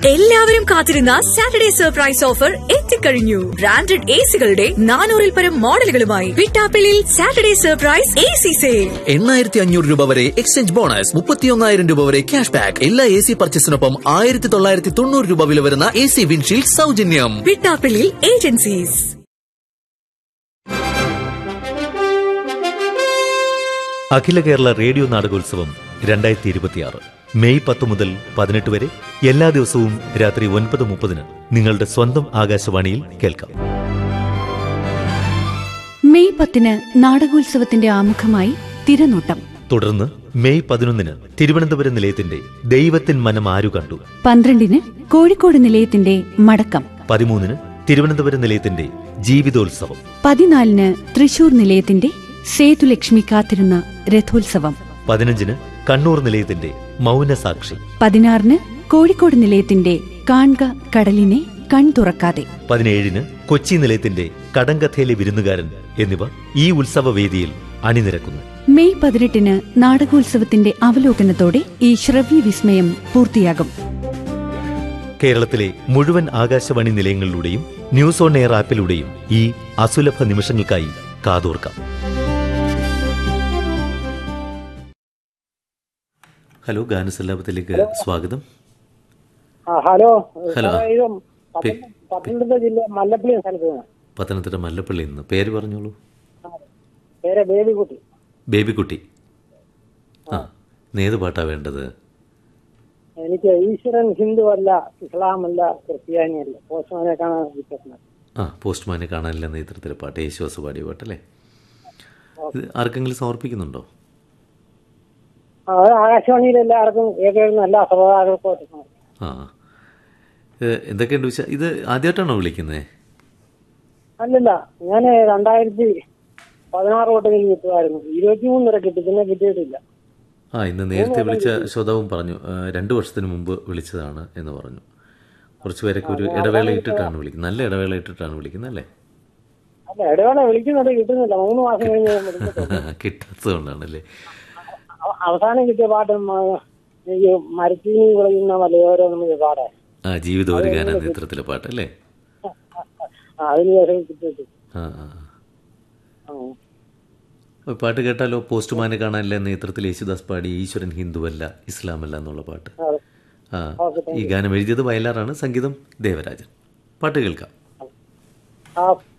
എല്ലാവരും കാത്തിരുന്ന Saturday surprise offer എത്തിക്കഴിഞ്ഞു ബ്രാൻഡഡ് എ സികളുടെ നാനൂറിൽ പരം മോഡലുകളുമായി വിട്ടാപ്പിളിൽ Saturday surprise A C sale എണ്ണായിരത്തി അഞ്ഞൂറ് രൂപ വരെ എക്സ്ചേഞ്ച് ബോണസ് മുപ്പത്തിയൊന്നായിരം രൂപ വരെ ക്യാഷ് ബാക്ക് എല്ലാ എ സി പർച്ചേസിനൊപ്പം ആയിരത്തി തൊള്ളായിരത്തി തൊണ്ണൂറ് രൂപ വില വരുന്ന എ സി വിൻഷീൽഡ് സൗജന്യം വിട്ടാപ്പിളിൽ ഏജൻസീസ് അഖില കേരള റേഡിയോ നാടകോത്സവം രണ്ടായിരത്തി ഇരുപത്തിയാറ് മെയ് പത്ത് മുതൽ പതിനെട്ട് വരെ എല്ലാ ദിവസവും രാത്രി ഒൻപത് മുപ്പതിന് നിങ്ങളുടെ സ്വന്തം ആകാശവാണിയിൽ കേൾക്കാം മെയ് പത്തിന് നാടകോത്സവത്തിന്റെ ആമുഖമായി തിരനോട്ടം തുടർന്ന് മെയ് പതിനൊന്നിന് തിരുവനന്തപുരം നിലയത്തിന്റെ ദൈവത്തിൻ മനം ആരു കണ്ടു പന്ത്രണ്ടിന് കോഴിക്കോട് നിലയത്തിന്റെ മടക്കം പതിമൂന്നിന് തിരുവനന്തപുരം നിലയത്തിന്റെ ജീവിതോത്സവം പതിനാലിന് തൃശൂർ നിലയത്തിന്റെ സേതുലക്ഷ്മി കാത്തിരുന്ന രഥോത്സവം പതിനഞ്ചിന് കണ്ണൂർ നിലയത്തിന്റെ മൗനസാക്ഷി പതിനാറിന് കോഴിക്കോട് നിലയത്തിന്റെ കാൺക കടലിനെ കൺ തുറക്കാതെ പതിനേഴിന് കൊച്ചി നിലയത്തിന്റെ കടങ്കഥയിലെ വിരുന്നുകാരൻ എന്നിവ ഈ ഉത്സവവേദിയിൽ അണിനിരക്കുന്നു മെയ് പതിനെട്ടിന് നാടകോത്സവത്തിന്റെ അവലോകനത്തോടെ ഈ ശ്രവ്യ വിസ്മയം പൂർത്തിയാകും കേരളത്തിലെ മുഴുവൻ ആകാശവാണി നിലയങ്ങളിലൂടെയും ന്യൂസ് ഓൺ എയർ ആപ്പിലൂടെയും ഈ അസുലഭ നിമിഷങ്ങൾക്കായി കാതോർക്കാം ഹലോ ഗാനസല്ലാപത്തിലേക്ക് സ്വാഗതം ആ ഹലോ ഹലോ. സാറേ, ഇത് പി- പത്തനം- പത്തനംതിട്ട ജില്ല മല്ലപ്പള്ളി എന്ന സ്ഥലത്ത് നിന്ന് പത്തനംതിട്ട മല്ലപ്പള്ളിയിൽ നിന്ന് പേര് പറഞ്ഞോളൂ പേര് ബേബിക്കുട്ടി ബേബിക്കുട്ടി ആ നേത് പാട്ടാ വേണ്ടത് എനിക്ക് ഈശ്വരൻ ഹിന്ദുവല്ല ഇസ്ലാമല്ല ക്രിസ്ത്യാനിയല്ല പോസ്റ്റ്മാനെ കാണാൻ വിശ്വസിക്കുന്നത് ആ പോസ്റ്റ്മാനെ കാണാനില്ല എന്ന ചിത്രത്തിലെ പാട്ട് യേശുവാസ് പാടിയ പാട്ടല്ലേ ഇത് ആർക്കെങ്കിലും സമർപ്പിക്കുന്നുണ്ടോ ആ, അത് ആകാശവാണിയിൽ എല്ലാവർക്കും കേൾക്കുന്ന എല്ലാ സഹോദരങ്ങൾക്കും ആ ഇത് എന്തൊക്കെയുണ്ട് വിശ ഇത് ആദ്യമായിട്ടാണോ വിളിക്കുന്നത് അല്ലല്ല ഞാൻ രണ്ടായിരത്തി പതിനാറ് തൊട്ട് എനിക്ക് കിട്ടുമായിരുന്നു ഇരുപത്തിമൂന്ന് വരെ കിട്ടി പിന്നെ കിട്ടിയിട്ടില്ല ആ ഇന്ന് നേരത്തെ വിളിച്ച ശ്രോതാവും പറഞ്ഞു ആ, രണ്ടു വർഷത്തിന് മുമ്പ് വിളിച്ചതാണ് എന്ന് പറഞ്ഞു കുറച്ച് പേരൊക്കെ ഒരു ഇടവേള ഇട്ടിട്ടാണ് വിളിക്കുന്നത് നല്ല ഇടവേള ഇട്ടിട്ടാണ് വിളിക്കുന്നത് അല്ലേ അല്ല ഇടവേള വിളിക്കുന്നുണ്ട് കിട്ടുന്നില്ല മൂന്ന് മാസം കഴിഞ്ഞ് ഞാൻ വിളിക്കത്തുള്ളൂ. കിട്ടാത്തതുകൊണ്ടാണല്ലേ അവ- അവസാനം കിട്ടിയ പാട്ട് മ- എനിക്ക് മരത്തീനി വിളയുന്ന മലയോരം നമുക്ക് പാടാൻ ആ ജീവിതം ഒരു ഗാന നേത്രത്തിലെ പാട്ട് അല്ലേ ആ, അതിന് ശേഷം കിട്ടിയിട്ടില്ല ആ ആ ആ. ആ. അപ്പോൾ പാട്ട് കേട്ടാലോ പോസ്റ്റ്മാനെ കാണാനില്ല എന്ന നേത്രത്തിൽ യേശുദാസ് പാടി ഈശ്വരൻ ഹിന്ദുവല്ല ഇസ്ലാമല്ല എന്നുള്ള പാട്ട് അതെ. ആ ഈ ഗാനം എഴുതിയത് വയലാറാണ് സംഗീതം ദേവരാജൻ പാട്ട് കേൾക്കാം ആ